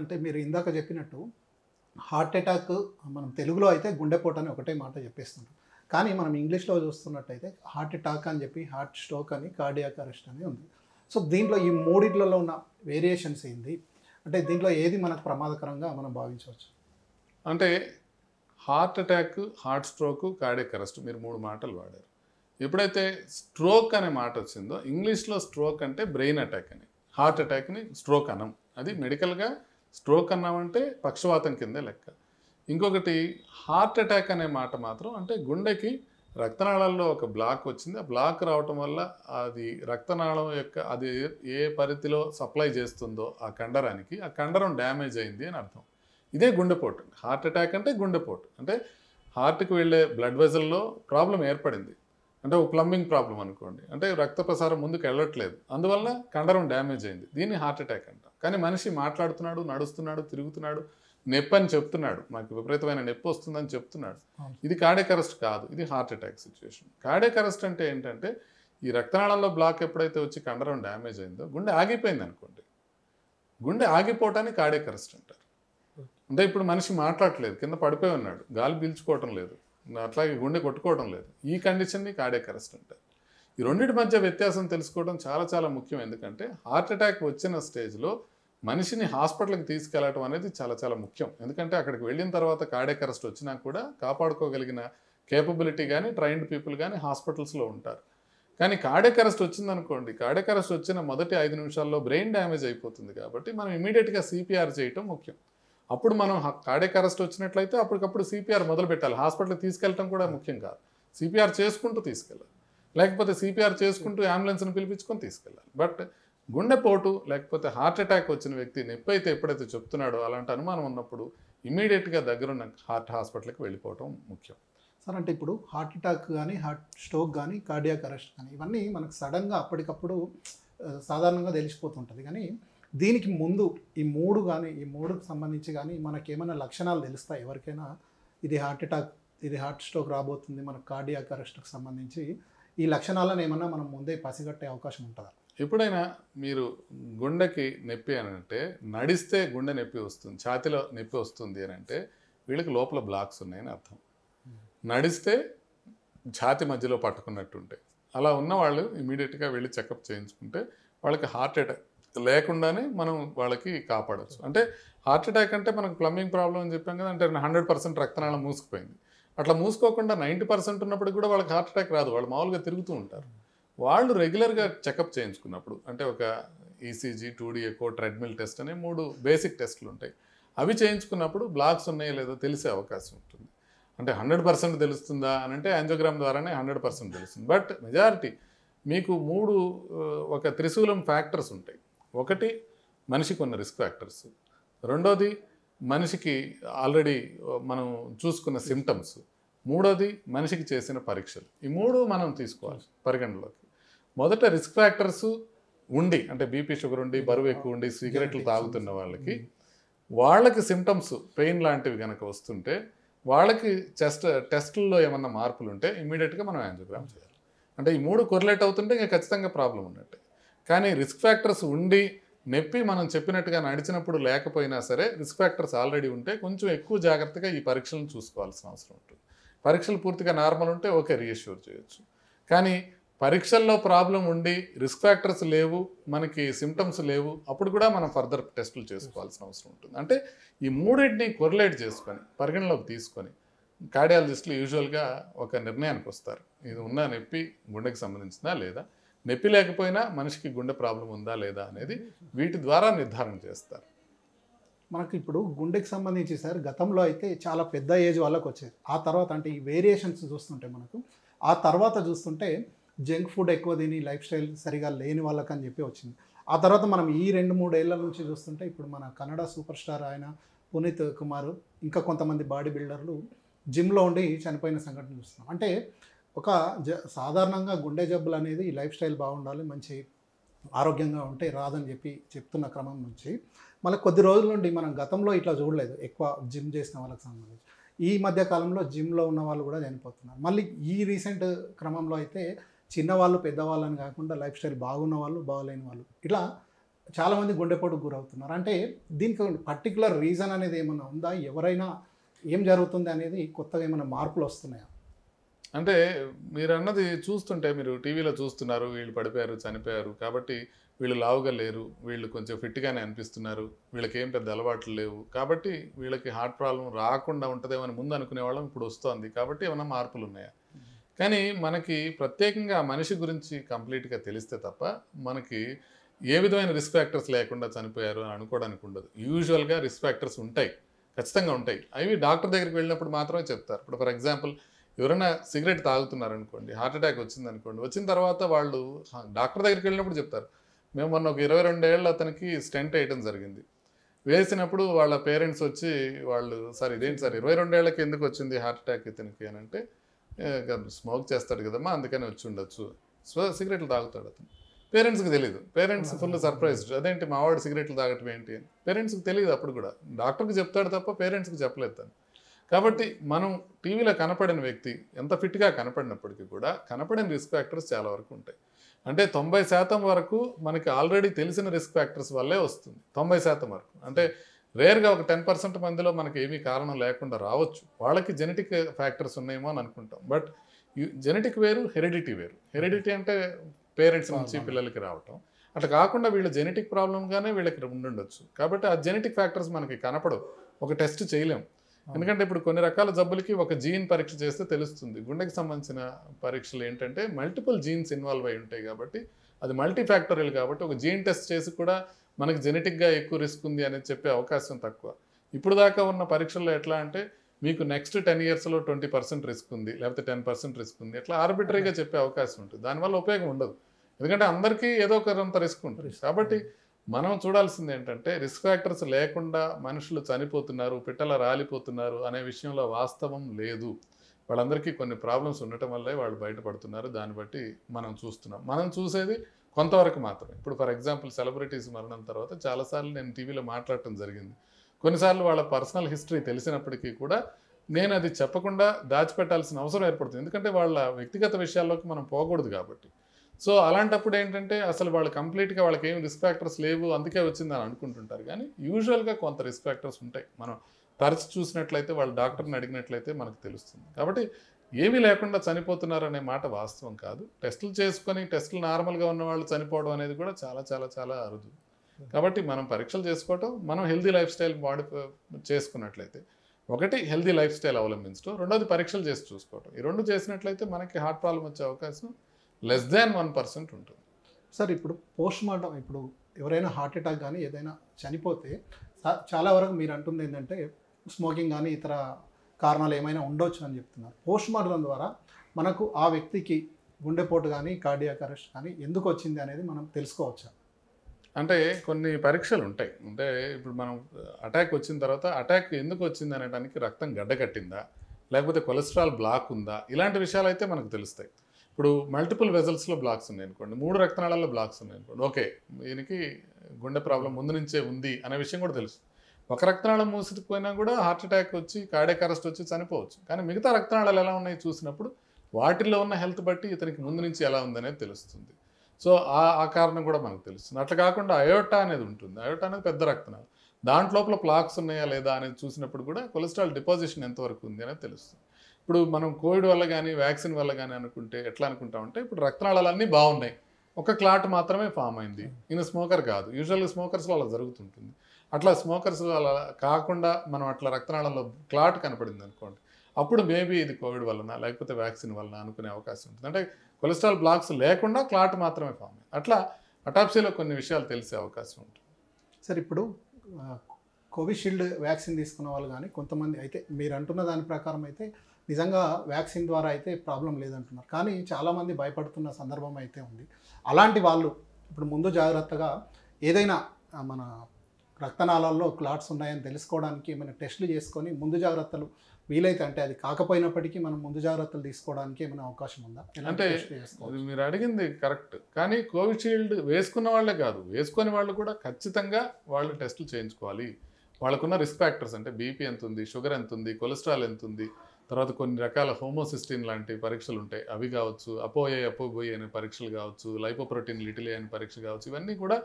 అంటే మీరు ఇందాక చెప్పినట్టు హార్ట్ అటాక్ మనం తెలుగులో అయితే గుండెపోటు అని ఒకటే మాట చెప్పేస్తుంటాం కానీ మనం ఇంగ్లీష్లో చూస్తున్నట్టయితే హార్ట్ అటాక్ అని చెప్పి హార్ట్ స్ట్రోక్ అని కార్డియాక్ అరెస్ట్ అని ఉంది సో దీంట్లో ఈ మూడిట్లలో ఉన్న వేరియేషన్స్ ఏంది అంటే దీంట్లో ఏది మనకు ప్రమాదకరంగా మనం భావించవచ్చు అంటే heart attack heart stroke cardiac arrest మీరు మూడు మాటలు వాడారు ఎప్పుడైతే స్ట్రోక్ అనే మాట వచ్చిందో ఇంగ్లీష్లో స్ట్రోక్ అంటే బ్రెయిన్ అటాక్ అని హార్ట్ అటాక్ని స్ట్రోక్ అనం అది మెడికల్గా స్ట్రోక్ అన్నామంటే పక్షవాతం కిందే లెక్క ఇంకొకటి హార్ట్ అటాక్ అనే మాట మాత్రం అంటే గుండెకి రక్తనాళాల్లో ఒక బ్లాక్ వచ్చింది ఆ బ్లాక్ రావటం వల్ల అది రక్తనాళం యొక్క అది ఏ- ఏ పరిధిలో సప్లై చేస్తుందో ఆ కండరానికి ఆ కండరం డ్యామేజ్ అయింది అని అర్థం ఇదే గుండెపోటు హార్ట్ అటాక్ అంటే గుండెపోటు అంటే హార్ట్కి వెళ్ళే బ్లడ్ వెజల్లో ప్రాబ్లం ఏర్పడింది అంటే ఒక ప్లంబింగ్ ప్రాబ్లం అనుకోండి అంటే రక్త ప్రసారం ముందుకు వెళ్ళట్లేదు అందువల్ల కండరం డ్యామేజ్ అయింది దీన్ని హార్ట్ అటాక్ అంటాం కానీ మనిషి మాట్లాడుతున్నాడు నడుస్తున్నాడు తిరుగుతున్నాడు నొప్పి అని చెప్తున్నాడు మాకు విపరీతమైన నొప్పి వస్తుందని చెప్తున్నాడు అవును. ఇది కార్డియక్ అరెస్ట్ కాదు ఇది heart attack situation cardiac arrest అంటే ఏంటంటే ఈ రక్తనాళంలో బ్లాక్ ఎప్పుడైతే వచ్చి కండరం డ్యామేజ్ అయిందో గుండె ఆగిపోయింది అనుకోండి గుండె ఆగిపోవటాన్ని కార్డియక్ అరెస్ట్ అంటారు అంటే ఇప్పుడు మనిషి మాట్లాడట్లేదు కింద పడిపోయి ఉన్నాడు గాలి పీల్చుకోవటం లేదు అట్లాగే గుండె కొట్టుకోవడం లేదు ఈ కండిషన్ని కార్డియక్ అరెస్ట్ అంటారు ఈ రెండింటి మధ్య వ్యత్యాసం తెలుసుకోవడం చాలా చాలా ముఖ్యం ఎందుకంటే హార్ట్ అటాక్ వచ్చిన స్టేజ్లో మనిషిని హాస్పిటల్కి తీసుకెళ్లడం అనేది చాలా చాలా ముఖ్యం ఎందుకంటే అక్కడికి వెళ్ళిన తర్వాత కార్డియక్ అరెస్ట్ వచ్చినా కూడా కాపాడుకోగలిగిన కేపబిలిటీ కానీ ట్రైన్డ్ పీపుల్ కానీ హాస్పిటల్స్లో ఉంటారు కానీ కార్డియక్ అరెస్ట్ వచ్చిందనుకోండి కార్డియక్ అరెస్ట్ వచ్చిన మొదటి ఐదు నిమిషాల్లో బ్రెయిన్ డ్యామేజ్ అయిపోతుంది కాబట్టి మనం ఇమీడియట్గా సిపిఆర్ చేయటం ముఖ్యం అప్పుడు మనం కార్డియక్ అరెస్ట్ వచ్చినట్లయితే అప్పటికప్పుడు సిపిఆర్ మొదలు పెట్టాలి హాస్పిటల్కి తీసుకెళ్ళటం కూడా ముఖ్యం కాదు సిపిఆర్ చేసుకుంటూ తీసుకెళ్ళాలి లేకపోతే సిపిఆర్ చేసుకుంటూ అంబులెన్స్ని పిలిపించుకొని తీసుకెళ్ళాలి బట్ గుండెపోటు లేకపోతే హార్ట్ అటాక్ వచ్చిన వ్యక్తి నొప్పి అయితే ఎప్పుడైతే చెప్తున్నాడో అలాంటి అనుమానం ఉన్నప్పుడు ఇమీడియట్గా దగ్గరున్న హార్ట్ హాస్పిటల్కి వెళ్ళిపోవటం ముఖ్యం సార్ అంటే ఇప్పుడు హార్ట్ అటాక్ కానీ హార్ట్ స్ట్రోక్ కానీ కార్డియాక్ అరెస్ట్ కానీ ఇవన్నీ మనకు సడన్గా అప్పటికప్పుడు ఆ, సాధారణంగా తెలిసిపోతుంటుంది కానీ దీనికి ముందు ఈ మూడు కానీ ఈ మూడుకు సంబంధించి కానీ మనకి ఏమైనా లక్షణాలు తెలుస్తాయి ఎవరికైనా ఇది హార్ట్ అటాక్ ఇది హార్ట్ స్ట్రోక్ రాబోతుంది మనకు కార్డియాక్ అరెస్ట్కి సంబంధించి ఈ లక్షణాలను ఏమన్నా మనం ముందే పసిగట్టే అవకాశం ఉంటుందా ఎప్పుడైనా మీరు గుండెకి నొప్పి అని అంటే నడిస్తే గుండె నొప్పి వస్తుంది ఛాతిలో నొప్పి వస్తుంది అని అంటే వీళ్ళకి లోపల బ్లాక్స్ ఉన్నాయని అర్థం నడిస్తే ఛాతి మధ్యలో పట్టుకున్నట్టుంటాయి అలా ఉన్న వాళ్ళు ఇమీడియట్గా వెళ్ళి చెకప్ చేయించుకుంటే వాళ్ళకి హార్ట్ అటాక్ లేకుండానే మనం వాళ్ళకి కాపాడచ్చు అంటే హార్ట్ అటాక్ అంటే మనకు ప్లంబింగ్ ప్రాబ్లం అని చెప్పాం కదా అంటే హండ్రెడ్ పర్సెంట్ రక్తనాళం మూసుకుపోయింది అట్లా మూసుకోకుండా నైంటీ పర్సెంట్ ఉన్నప్పుడు కూడా వాళ్ళకి హార్ట్ అటాక్ రాదు వాళ్ళు మామూలుగా తిరుగుతూ ఉంటారు వాళ్ళు రెగ్యులర్గా చెకప్ చేయించుకున్నప్పుడు అంటే ఒక ECG two D echo treadmill test అనే మూడు బేసిక్ టెస్ట్లు ఉంటాయి అవి చేయించుకున్నప్పుడు బ్లాక్స్ ఉన్నాయో లేదో తెలిసే అవకాశం ఉంటుంది అంటే హండ్రెడ్ పర్సెంట్ తెలుస్తుందా అని అంటే యాంజోగ్రామ్ ద్వారానే హండ్రెడ్ పర్సెంట్ తెలుస్తుంది బట్ మెజారిటీ మీకు మూడు ఆ, ఒక త్రిశూలం ఫ్యాక్టర్స్ ఉంటాయి ఒకటి మనిషికి ఉన్న రిస్క్ ఫ్యాక్టర్స్ రెండోది మనిషికి ఆల్రెడీ మనం చూసుకున్న సిమ్టమ్స్ మూడోది మనిషికి చేసిన పరీక్షలు ఈ మూడు మనం తీసుకోవాలి పరిగణలోకి మొదట రిస్క్ ఫ్యాక్టర్స్ ఉండి అంటే బీపీ షుగర్ ఉండి బరువు ఎక్కువ ఉండి సిగరెట్లు తాగుతున్న వాళ్ళకి వాళ్ళకి సిమ్టమ్స్ పెయిన్ లాంటివి కనుక వస్తుంటే వాళ్ళకి చెస్ట్ టెస్టుల్లో ఏమన్నా మార్పులు ఉంటే ఇమీడియట్గా మనం యాంజియోగ్రామ్ చేయాలి అంటే ఈ మూడు కొరిలేట్ అవుతుంటే ఇంకా ఖచ్చితంగా ప్రాబ్లం ఉన్నట్టే కానీ రిస్క్ ఫ్యాక్టర్స్ ఉండి నొప్పి మనం చెప్పినట్టుగా నడిచినప్పుడు లేకపోయినా సరే రిస్క్ ఫ్యాక్టర్స్ ఆల్రెడీ ఉంటే కొంచెం ఎక్కువ జాగ్రత్తగా ఈ పరీక్షలను చూసుకోవాల్సిన అవసరం ఉంటుంది పరీక్షలు పూర్తిగా నార్మల్ ఉంటే ఓకే రీఅష్యూర్ చేయొచ్చు కానీ పరీక్షల్లో ప్రాబ్లం ఉండి రిస్క్ ఫ్యాక్టర్స్ లేవు మనకి సిమ్టమ్స్ లేవు అప్పుడు కూడా మనం ఫర్దర్ టెస్టులు చేసుకోవాల్సిన అవసరం ఉంటుంది అంటే ఈ మూడింటిని కొరిలేట్ చేసుకొని పరిగణలోకి తీసుకొని కార్డియాలజిస్టులు యూజువల్గా ఒక నిర్ణయానికి వస్తారు ఇది ఉన్న నొప్పి గుండెకి సంబంధించిందా లేదా నొప్పి లేకపోయినా మనిషికి గుండె ప్రాబ్లం ఉందా లేదా అనేది వీటి ద్వారా నిర్ధారణ చేస్తారు మనకి ఇప్పుడు గుండెకి సంబంధించి సార్ గతంలో అయితే చాలా పెద్ద ఏజ్ వాళ్ళకి వచ్చేది ఆ తర్వాత అంటే ఈ వేరియేషన్స్ చూస్తుంటే మనకు ఆ తర్వాత చూస్తుంటే జంక్ ఫుడ్ ఎక్కువ తిని లైఫ్ స్టైల్ సరిగా లేని వాళ్ళకి అని చెప్పి వచ్చింది ఆ తర్వాత మనం ఈ రెండు మూడు ఏళ్ల నుంచి చూస్తుంటే ఇప్పుడు మన కన్నడ సూపర్ స్టార్ ఆయన పునీత్ కుమార్ ఇంకా కొంతమంది బాడీ బిల్డర్లు జిమ్లో ఉండి చనిపోయిన సంఘటన చూస్తున్నాం అంటే ఒక జ సాధారణంగా గుండె జబ్బులు అనేది లైఫ్ స్టైల్ బాగుండాలి మంచి ఆరోగ్యంగా ఉంటే రాదని చెప్పి చెప్తున్న క్రమం నుంచి మళ్ళీ కొద్ది రోజుల నుండి మనం గతంలో ఇట్లా చూడలేదు ఎక్కువ జిమ్ చేసిన వాళ్ళకి సంబంధించి ఈ మధ్య కాలంలో జిమ్లో ఉన్న వాళ్ళు కూడా చనిపోతున్నారు మళ్ళీ ఈ రీసెంట్ క్రమంలో అయితే చిన్నవాళ్ళు పెద్దవాళ్ళని కాకుండా లైఫ్ స్టైల్ బాగున్న వాళ్ళు బాగలేని వాళ్ళు ఇట్లా చాలామంది గుండెపోటుకు గురవుతున్నారు అంటే దీనికి పర్టికులర్ రీజన్ అనేది ఏమైనా ఉందా ఎవరైనా ఏం జరుగుతుంది అనేది కొత్తగా ఏమైనా మార్పులు వస్తున్నాయా అంటే మీరు అన్నది చూస్తుంటే మీరు టీవీలో చూస్తున్నారు వీళ్ళు పడిపోయారు చనిపోయారు కాబట్టి వీళ్ళు లావుగా లేరు వీళ్ళు కొంచెం ఫిట్గానే అనిపిస్తున్నారు వీళ్ళకి ఏం పెద్ద అలవాట్లు లేవు కాబట్టి వీళ్ళకి హార్ట్ ప్రాబ్లం రాకుండా ఉంటుందేమో అని ముందు అనుకునే వాళ్ళం ఇప్పుడు వస్తోంది కాబట్టి ఏమైనా మార్పులు ఉన్నాయా కానీ మనకి ప్రత్యేకంగా ఆ మనిషి గురించి కంప్లీట్గా తెలిస్తే తప్ప మనకి ఏ విధమైన రిస్క్ ఫ్యాక్టర్స్ లేకుండా చనిపోయారు అని అనుకోవడానికి ఉండదు యూజువల్గా రిస్క్ ఫ్యాక్టర్స్ ఉంటాయి ఖచ్చితంగా ఉంటాయి అవి డాక్టర్ దగ్గరికి వెళ్ళినప్పుడు మాత్రమే చెప్తారు ఇప్పుడు ఫర్ ఎగ్జాంపుల్ ఎవరైనా సిగరెట్ తాగుతున్నారు అనుకోండి హార్ట్ అటాక్ వచ్చింది అనుకోండి వచ్చిన తర్వాత వాళ్ళు హా, డాక్టర్ దగ్గరికి వెళ్ళినప్పుడు చెప్తారు మేము మొన్న ఒక ఇరవై రెండేళ్ళు అతనికి స్టెంట్ వేయడం జరిగింది వేసినప్పుడు వాళ్ళ పేరెంట్స్ వచ్చి వాళ్ళు సార్ ఇదేంటి సార్ ఇరవై రెండేళ్లకి ఎందుకు వచ్చింది హార్ట్ అటాక్ ఇతనికి అని అంటే స్మోక్ చేస్తాడు కదమ్మా అందుకని వచ్చి ఉండొచ్చు సో సిగరెట్లు తాగుతాడు అతను పేరెంట్స్కి తెలియదు పేరెంట్స్ ఫుల్ సర్ప్రైజ్డ్ అదేంటి మావాడు సిగరెట్లు తాగటం ఏంటి అని పేరెంట్స్కి తెలియదు అప్పుడు కూడా డాక్టర్కి చెప్తాడు తప్ప పేరెంట్స్కి చెప్పలేదు తను కాబట్టి మనం టీవీలో కనపడిన వ్యక్తి ఎంత ఫిట్గా కనపడినప్పటికీ కూడా కనపడిన రిస్క్ ఫ్యాక్టర్స్ చాలా వరకు ఉంటాయి అంటే తొంభై శాతం వరకు మనకి ఆల్రెడీ తెలిసిన రిస్క్ ఫ్యాక్టర్స్ వల్లే వస్తుంది తొంభై శాతం వరకు అంటే రేర్గా ఒక టెన్ పర్సెంట్ మందిలో మనకి ఏమీ కారణం లేకుండా రావచ్చు వాళ్ళకి జెనెటిక్ ఫ్యాక్టర్స్ ఉన్నాయేమో అని అనుకుంటాం బట్ జెనెటిక్ వేరు హెరిడిటీ వేరు హెరిడిటీ అంటే పేరెంట్స్ నుంచి పిల్లలకి రావటం అట్లా కాకుండా వీళ్ళ జెనెటిక్ ప్రాబ్లంగానే వీళ్ళకి ఉండుండొచ్చు కాబట్టి ఆ జెనెటిక్ ఫ్యాక్టర్స్ మనకి కనపడవు ఒక టెస్ట్ చేయలేం ఎందుకంటే ఇప్పుడు కొన్ని రకాల జబ్బులకి ఒక జీన్ పరీక్ష చేస్తే తెలుస్తుంది గుండెకి సంబంధించిన పరీక్షలు ఏంటంటే మల్టిపుల్ జీన్స్ ఇన్వాల్వ్ అయి ఉంటాయి కాబట్టి అది మల్టీ ఫ్యాక్టోరియల్ కాబట్టి ఒక జీన్ టెస్ట్ చేసి కూడా మనకి జెనెటిక్గా ఎక్కువ రిస్క్ ఉంది అనేది చెప్పే అవకాశం తక్కువ ఇప్పుడు దాకా ఉన్న పరీక్షల్లో ఎట్లా అంటే మీకు నెక్స్ట్ టెన్ ఇయర్స్లో ట్వంటీ పర్సెంట్ రిస్క్ ఉంది లేకపోతే టెన్ పర్సెంట్ రిస్క్ ఉంది ఇట్లా ఆర్బిటరీగా చెప్పే అవకాశం ఉంటుంది దానివల్ల ఉపయోగం ఉండదు ఎందుకంటే అందరికీ ఏదో కొంత రిస్క్ ఉంటుంది కాబట్టి మనం చూడాల్సింది ఏంటంటే రిస్క్ ఫ్యాక్టర్స్ లేకుండా మనుషులు చనిపోతున్నారు పిట్టల రాలిపోతున్నారు అనే విషయంలో వాస్తవం లేదు వాళ్ళందరికీ కొన్ని ప్రాబ్లమ్స్ ఉండటం వల్లే వాళ్ళు బయటపడుతున్నారు దాన్ని బట్టి మనం చూస్తున్నాం మనం చూసేది కొంతవరకు మాత్రమే ఇప్పుడు ఫర్ ఎగ్జాంపుల్ సెలబ్రిటీస్ మరణం తర్వాత చాలాసార్లు నేను టీవీలో మాట్లాడటం జరిగింది కొన్నిసార్లు వాళ్ళ పర్సనల్ హిస్టరీ తెలిసినప్పటికీ కూడా నేను అది చెప్పకుండా దాచిపెట్టాల్సిన అవసరం ఏర్పడుతుంది ఎందుకంటే వాళ్ళ వ్యక్తిగత విషయాల్లోకి మనం పోకూడదు కాబట్టి సో అలాంటప్పుడు ఏంటంటే అసలు వాళ్ళు కంప్లీట్గా వాళ్ళకి ఏం రిస్క్ ఫ్యాక్టర్స్ లేవు అందుకే వచ్చిందని అనుకుంటుంటారు కానీ యూజువల్గా కొంత రిస్క్ ఫ్యాక్టర్స్ ఉంటాయి మనం తరచు చూసినట్లయితే వాళ్ళ డాక్టర్ని అడిగినట్లయితే మనకు తెలుస్తుంది కాబట్టి ఏమీ లేకుండా చనిపోతున్నారు అనే మాట వాస్తవం కాదు టెస్టులు చేసుకొని టెస్టులు నార్మల్గా ఉన్న వాళ్ళు చనిపోవడం అనేది కూడా చాలా చాలా చాలా అరుదు కాబట్టి మనం పరీక్షలు చేసుకోవటం మనం హెల్దీ లైఫ్ స్టైల్ వాడి చేసుకున్నట్లయితే ఒకటి హెల్దీ లైఫ్ స్టైల్ అవలంబించడం రెండోది పరీక్షలు చేసి చూసుకోవటం ఈ రెండు చేసినట్లయితే మనకి హార్ట్ ప్రాబ్లం వచ్చే అవకాశం లెస్ దాన్ వన్ పర్సెంట్ ఉంటుంది సార్ ఇప్పుడు పోస్ట్ మార్టం ఇప్పుడు ఎవరైనా హార్ట్ అటాక్ కానీ ఏదైనా చనిపోతే చా- చాలా వరకు మీరు అంటుంది ఏంటంటే స్మోకింగ్ కానీ ఇతర కారణాలు ఏమైనా ఉండొచ్చు అని చెప్తున్నారు పోస్ట్ మార్టం ద్వారా మనకు ఆ వ్యక్తికి గుండెపోటు కానీ కార్డియాక్ అరెస్ట్ కానీ ఎందుకు వచ్చింది అనేది మనం తెలుసుకోవచ్చా అంటే కొన్ని పరీక్షలు ఉంటాయి అంటే ఇప్పుడు మనం అటాక్ వచ్చిన తర్వాత అటాక్ ఎందుకు వచ్చింది అనడానికి రక్తం గడ్డకట్టిందా లేకపోతే కొలెస్ట్రాల్ బ్లాక్ ఉందా ఇలాంటి విషయాలు అయితే మనకు తెలుస్తాయి ఇప్పుడు మల్టిపుల్ వెజల్స్లో బ్లాక్స్ ఉన్నాయి అనుకోండి మూడు రక్తనాళాల్లో బ్లాక్స్ ఉన్నాయి అనుకోండి ఓకే దీనికి గుండె ప్రాబ్లం ముందు నుంచే ఉంది అనే విషయం కూడా తెలుసు ఒక రక్తనాళం మూసుకుపోయినా కూడా హార్ట్ అటాక్ వచ్చి కార్డియాక్ అరెస్ట్ వచ్చి చనిపోవచ్చు కానీ మిగతా రక్తనాళాలు ఎలా ఉన్నాయి చూసినప్పుడు వాటిల్లో ఉన్న హెల్త్ బట్టి ఇతనికి ముందు నుంచి ఎలా ఉందనేది తెలుస్తుంది సో ఆ ఆ కారణం కూడా మనకు తెలుస్తుంది అట్లా కాకుండా అయోటా అనేది ఉంటుంది అయోటా అనేది పెద్ద రక్తనాళం దాంట్లోపల ప్లాక్స్ ఉన్నాయా లేదా అనేది చూసినప్పుడు కూడా కొలెస్ట్రాల్ డిపాజిషన్ ఎంతవరకు ఉంది అనేది తెలుస్తుంది ఇప్పుడు మనం కోవిడ్ వల్ల కానీ వ్యాక్సిన్ వల్ల కానీ అనుకుంటే ఎట్లా అనుకుంటామంటే ఇప్పుడు రక్తనాళాలన్నీ బాగున్నాయి ఒక క్లాట్ మాత్రమే ఫామ్ అయింది ఈయన స్మోకర్ కాదు యూజువల్గా స్మోకర్స్లో అలా జరుగుతుంటుంది అట్లా స్మోకర్స్ అలా కాకుండా మనం అట్లా రక్తనాళంలో క్లాట్ కనపడింది అనుకోండి అప్పుడు మేబీ ఇది కోవిడ్ వలన లేకపోతే వ్యాక్సిన్ వలన అనుకునే అవకాశం ఉంటుంది అంటే కొలెస్ట్రాల్ బ్లాక్స్ లేకుండా క్లాట్ మాత్రమే ఫామ్ అయింది అట్లా అటాప్సీలో కొన్ని విషయాలు తెలిసే అవకాశం ఉంటుంది సార్ ఇప్పుడు ఆ, కోవిషీల్డ్ వ్యాక్సిన్ తీసుకున్న వాళ్ళు కానీ కొంతమంది అయితే మీరు అంటున్న దాని ప్రకారం అయితే నిజంగా వ్యాక్సిన్ ద్వారా అయితే ప్రాబ్లం లేదంటున్నారు కానీ చాలామంది భయపడుతున్న సందర్భం అయితే ఉంది అలాంటి వాళ్ళు ఇప్పుడు ముందు జాగ్రత్తగా ఏదైనా ఆ, మన రక్తనాళాల్లో క్లాట్స్ ఉన్నాయని తెలుసుకోవడానికి ఏమైనా టెస్టులు చేసుకొని ముందు జాగ్రత్తలు వీలైతే అంటే అది కాకపోయినప్పటికీ మనం ముందు జాగ్రత్తలు తీసుకోవడానికి ఏమైనా అవకాశం ఉందా ఎలాంటి అంటే టెస్టులు చేసుకోవచ్చు? ఇది మీరు అడిగింది కరెక్ట్ కానీ కోవిషీల్డ్ వేసుకున్న వాళ్ళే కాదు వేసుకొని వాళ్ళు కూడా ఖచ్చితంగా వాళ్ళు టెస్టులు చేయించుకోవాలి వాళ్ళకున్న రిస్క్ ఫ్యాక్టర్స్ అంటే బీపీ ఎంత ఉంది షుగర్ ఎంత ఉంది కొలెస్ట్రాల్ ఎంత ఉంది తర్వాత కొన్ని రకాల హోమోసిస్టిన్ లాంటి పరీక్షలు ఉంటాయి అవి కావచ్చు అపోఏ అపోబోయే అనే పరీక్షలు కావచ్చు లైపోప్రోటీన్ లిటిలే అనే పరీక్ష కావచ్చు ఇవన్నీ కూడా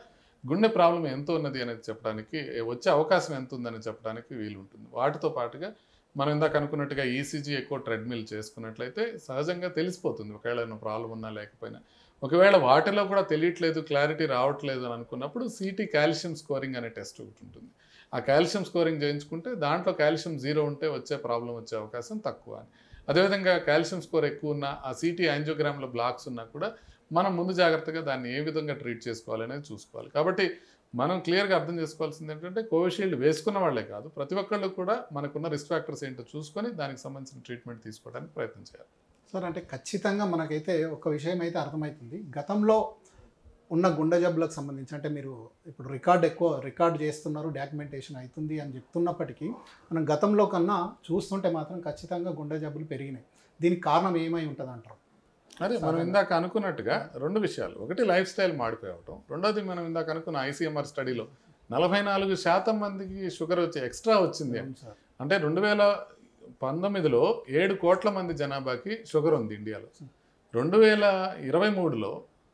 గుండె ప్రాబ్లం ఎంత ఉన్నది అనేది చెప్పడానికి వచ్చే అవకాశం ఎంత ఉందని చెప్పడానికి వీలు ఉంటుంది వాటితో పాటుగా మనం ఇందాక అనుకున్నట్టుగా ఈసీజీ ఎక్కువ ట్రెడ్మిల్ చేసుకున్నట్లయితే సహజంగా తెలిసిపోతుంది ఒకవేళ ఏమైనా ప్రాబ్లం ఉన్నా లేకపోయినా ఒకవేళ వాటిలో కూడా తెలియట్లేదు క్లారిటీ రావట్లేదు అని అనుకున్నప్పుడు సిటీ కాల్షియం స్కోరింగ్ అనే టెస్ట్ ఒకటి ఉంటుంది ఆ కాల్షియం స్కోరింగ్ చేయించుకుంటే దాంట్లో కాల్షియం జీరో ఉంటే వచ్చే ప్రాబ్లం వచ్చే అవకాశం తక్కువ అని అదేవిధంగా కాల్షియం స్కోర్ ఎక్కువ ఉన్న ఆ సిటీ యాంజియోగ్రామ్లో బ్లాక్స్ ఉన్నా కూడా మనం ముందు జాగ్రత్తగా దాన్ని ఏ విధంగా ట్రీట్ చేసుకోవాలనేది చూసుకోవాలి కాబట్టి మనం క్లియర్గా అర్థం చేసుకోవాల్సింది ఏంటంటే కోవిషీల్డ్ వేసుకున్న వాళ్ళే కాదు ప్రతి ఒక్కళ్ళు కూడా మనకున్న రిస్క్ ఫ్యాక్టర్స్ ఏంటో చూసుకొని దానికి సంబంధించిన ట్రీట్మెంట్ తీసుకోవడానికి ప్రయత్నం చేయాలి సార్ అంటే ఖచ్చితంగా మనకైతే ఒక విషయం అయితే అర్థమవుతుంది గతంలో ఉన్న గుండె జబ్బులకు సంబంధించి అంటే మీరు ఇప్పుడు రికార్డ్ ఎక్కువ రికార్డ్ చేస్తున్నారు డాక్యుమెంటేషన్ అవుతుంది అని చెప్తున్నప్పటికీ మనం గతంలో కన్నా చూస్తుంటే మాత్రం ఖచ్చితంగా గుండె జబ్బులు పెరిగినాయి దీనికి కారణం ఏమై ఉంటుంది అంటారు అదే మనం ఇందాక అనుకున్నట్టుగా రెండు విషయాలు ఒకటి లైఫ్ స్టైల్ మాడిపోవటం రెండోది మనం ఇందాక అనుకున్న ఐసీఎంఆర్ స్టడీలో నలభై నాలుగు శాతం మందికి షుగర్ వచ్చి ఎక్స్ట్రా వచ్చింది అని. సార్ అంటే రెండు వేల పంతొమ్మిదిలో ఏడు కోట్ల మంది జనాభాకి షుగర్ ఉంది ఇండియాలో రెండు వేల ఇరవై మూడులో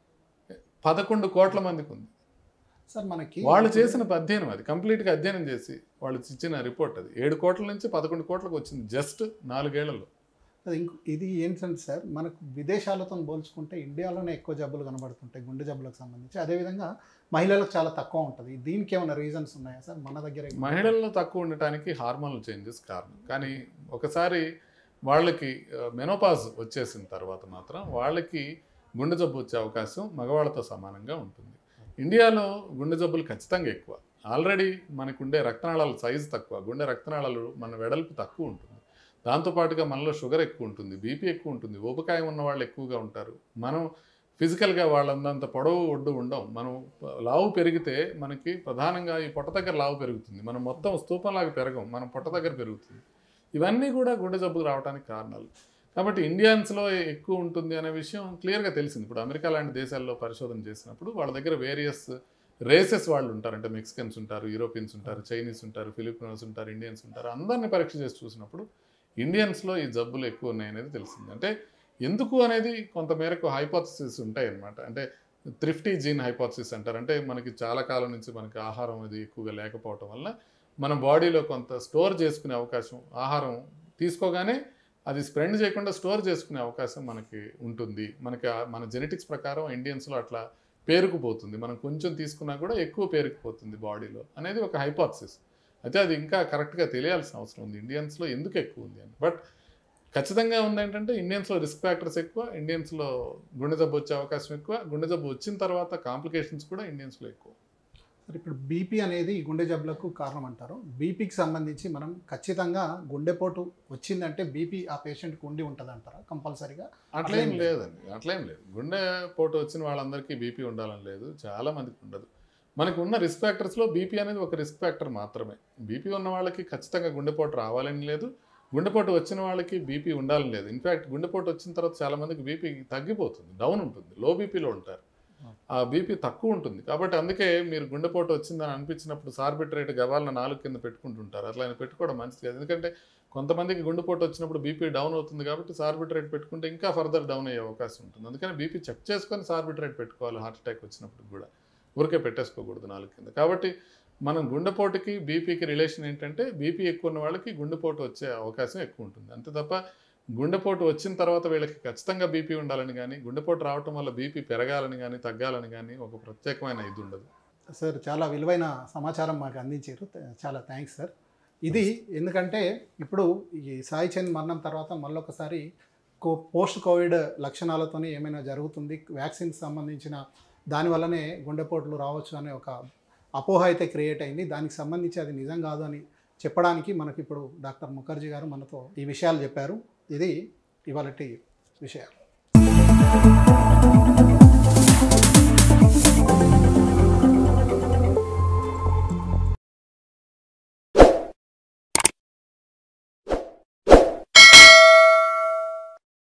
పదకొండు కోట్ల మందికి ఉంది సార్ మనకి వాళ్ళు చేసిన అధ్యయనం అది కంప్లీట్గా అధ్యయనం చేసి వాళ్ళు ఇచ్చిన రిపోర్ట్ అది ఏడు కోట్ల నుంచి పదకొండు కోట్లకు వచ్చింది జస్ట్ నాలుగేళ్లలో అది ఇంకో ఇది ఏంటంటే సార్ మనకు విదేశాలతో పోల్చుకుంటే ఇండియాలోనే ఎక్కువ జబ్బులు కనబడుతుంటాయి గుండె జబ్బులకు సంబంధించి అదేవిధంగా మహిళలకు చాలా తక్కువ ఉంటుంది దీనికి ఏమైనా రీజన్స్ ఉన్నాయా సార్ మన దగ్గర ఏమైనా- మహిళల్లో తక్కువ ఉండటానికి హార్మోనల్ చేంజెస్ కారణం కానీ ఒకసారి వాళ్ళకి మెనోపాజ్ వచ్చేసిన తర్వాత మాత్రం వాళ్ళకి గుండె జబ్బు వచ్చే అవకాశం మగవాళ్ళతో సమానంగా ఉంటుంది ఇండియాలో గుండె జబ్బులు ఖచ్చితంగా ఎక్కువ ఆల్రెడీ మనకుండే రక్తనాళాల సైజు తక్కువ గుండె రక్తనాళాలు మన వెడల్పు తక్కువ ఉంటుంది దాంతోపాటుగా మనలో షుగర్ ఎక్కువ ఉంటుంది బీపీ ఎక్కువ ఉంటుంది ఊబకాయం ఉన్న వాళ్ళు ఎక్కువగా ఉంటారు మనం ఫిజికల్గా వాళ్ళందంత పొడవు ఒడ్డు ఉండం మనం లావు పెరిగితే మనకి ప్రధానంగా ఈ పొట్ట దగ్గర లావు పెరుగుతుంది మనం మొత్తం స్తూపంలాగా పెరగం మనం పొట్ట దగ్గర పెరుగుతుంది ఇవన్నీ కూడా గుండె జబ్బులు రావడానికి కారణాలు కాబట్టి ఇండియన్స్లో ఎక్కువ ఉంటుంది అనే విషయం క్లియర్గా తెలిసింది ఇప్పుడు అమెరికా లాంటి దేశాల్లో పరిశోధన చేసినప్పుడు వాళ్ళ దగ్గర వేరియస్ రేసెస్ వాళ్ళు ఉంటారు అంటే మెక్సికన్స్ ఉంటారు యూరోపియన్స్ ఉంటారు చైనీస్ ఉంటారు ఫిలిపినోస్ ఉంటారు ఇండియన్స్ ఉంటారు అందరిని పరీక్ష చేసి చూసినప్పుడు ఇండియన్స్లో ఈ జబ్బులు ఎక్కువ ఉన్నాయనేది తెలిసింది అంటే ఎందుకు అనేది కొంత మేరకు హైపోథసిస్ ఉంటాయి అన్నమాట అంటే థ్రిఫ్టీ జీన్ హైపోథసిస్ అంటారు అంటే మనకి చాలా కాలం నుంచి మనకి ఆహారం అది ఎక్కువగా లేకపోవటం వల్ల మన బాడీలో కొంత స్టోర్ చేసుకునే అవకాశం ఆహారం తీసుకోగానే అది స్ప్రెండ్ చేయకుండా స్టోర్ చేసుకునే అవకాశం మనకి ఉంటుంది మనకి ఆ- మన జెనెటిక్స్ ప్రకారం ఇండియన్స్లో అట్లా పేరుకుపోతుంది మనం కొంచెం తీసుకున్నా కూడా ఎక్కువ పేరుకుపోతుంది బాడీలో అనేది ఒక హైపోథసిస్ అయితే అది ఇంకా కరెక్ట్గా తెలియాల్సిన అవసరం ఉంది ఇండియన్స్లో ఎందుకు ఎక్కువ ఉంది అని బట్ ఖచ్చితంగా ఉంది ఏంటంటే ఇండియన్స్లో రిస్క్ ఫ్యాక్టర్స్ ఎక్కువ ఇండియన్స్లో గుండె జబ్బు వచ్చే అవకాశం ఎక్కువ గుండె జబ్బు వచ్చిన తర్వాత కాంప్లికేషన్స్ కూడా ఇండియన్స్లో ఎక్కువ సార్ ఇప్పుడు బీపీ అనేది గుండె జబ్బులకు కారణం అంటారు బీపీకి సంబంధించి మనం ఖచ్చితంగా గుండెపోటు వచ్చిందంటే బీపీ ఆ పేషెంట్కి ఉండి ఉంటుంది అంటారా కంపల్సరీగా అట్లేం అట్లేం లేదండి అట్లేం లేదు గుండె పోటు వచ్చిన వాళ్ళందరికీ బీపీ ఉండాలని లేదు చాలా మందికి ఉండదు మనకు ఉన్న రిస్క్ ఫ్యాక్టర్స్లో బీపీ అనేది ఒక రిస్క్ ఫ్యాక్టర్ మాత్రమే బీపీ ఉన్న వాళ్ళకి ఖచ్చితంగా గుండెపోటు రావాలని లేదు గుండెపోటు వచ్చిన వాళ్ళకి బీపీ ఉండాలని లేదు ఇన్ఫ్యాక్ట్ గుండెపోటు వచ్చిన తర్వాత చాలా మందికి బీపీ తగ్గిపోతుంది డౌన్ ఉంటుంది లో బీపీలో ఉంటారు ఆ బీపీ తక్కువ ఉంటుంది కాబట్టి అందుకే మీరు గుండెపోటు వచ్చిందని అనిపించినప్పుడు సార్బిట్రేట్ గవాలను నాలుగు కింద పెట్టుకుంటుంటారు అట్లా ఆయన పెట్టుకోవడం మంచిది కాదు ఎందుకంటే కొంతమందికి గుండెపోటు వచ్చినప్పుడు బీపీ డౌన్ అవుతుంది కాబట్టి సార్బిట్రేట్ పెట్టుకుంటే ఇంకా ఫర్దర్ డౌన్ అయ్యే అవకాశం ఉంటుంది అందుకని బీపీ చెక్ చేసుకొని సార్బిట్రేట్ పెట్టుకోవాలి హార్ట్ అటాక్ వచ్చినప్పుడు కూడా ఊరికే పెట్టేసుకోకూడదు నాలుగు కింద కాబట్టి మనం గుండెపోటుకి బీపీకి రిలేషన్ ఏంటంటే బీపీ ఎక్కువ ఉన్న వాళ్ళకి గుండెపోటు వచ్చే అవకాశం ఎక్కువ ఉంటుంది అంతే తప్ప గుండెపోటు వచ్చిన తర్వాత వీళ్ళకి ఖచ్చితంగా బీపీ ఉండాలని కానీ గుండెపోటు రావటం వల్ల బీపీ పెరగాలని కానీ తగ్గాలని కానీ ఒక ప్రత్యేకమైన ఇది ఉండదు సార్ చాలా విలువైన సమాచారం మాకు అందించారు త- చాలా థ్యాంక్స్ సార్ ఇది ఎందుకంటే ఇప్పుడు ఈ సాయి చంద్ మరణం తర్వాత మళ్ళొకసారి కో పోస్ట్ కోవిడ్ లక్షణాలతోనే ఏమైనా జరుగుతుంది వ్యాక్సిన్ సంబంధించిన దానివల్లనే గుండెపోట్లు రావచ్చు అనే ఒక అపోహ అయితే క్రియేట్ అయింది దానికి సంబంధించి అది నిజం కాదు అని చెప్పడానికి మనకి ఇప్పుడు డాక్టర్ ముఖర్జీ గారు మనతో ఈ విషయాలు చెప్పారు ఇది ఇవాళ విషయాలు